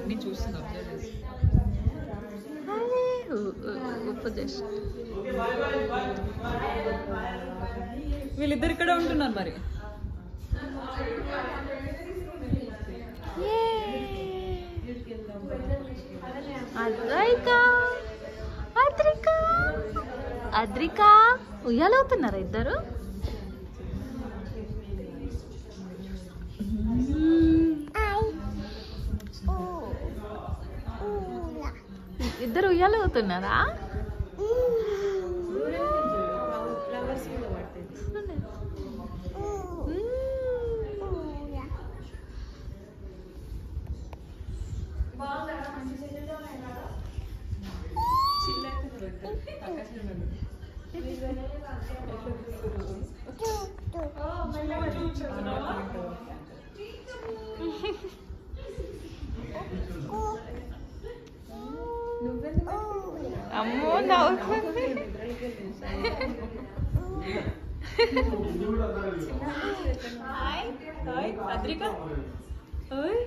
అన్ని చూస్తుంది అబ్జర్వ్ చేసి అరే ఉ- ఉ- ఉప్పు చేసి వీళ్ళిద్దరు ఇక్కడ ఉంటున్నారు మరి అద్రైక అద్రిక అద్రిక ఉయ్యాలవుతున్నారా ఇద్దరు ఇద్దరు ఉయ్యాలవుతున్నారా అమ్మో నవ్వుతుంది హాయ్ హాయ్ అద్రిక ఓయ్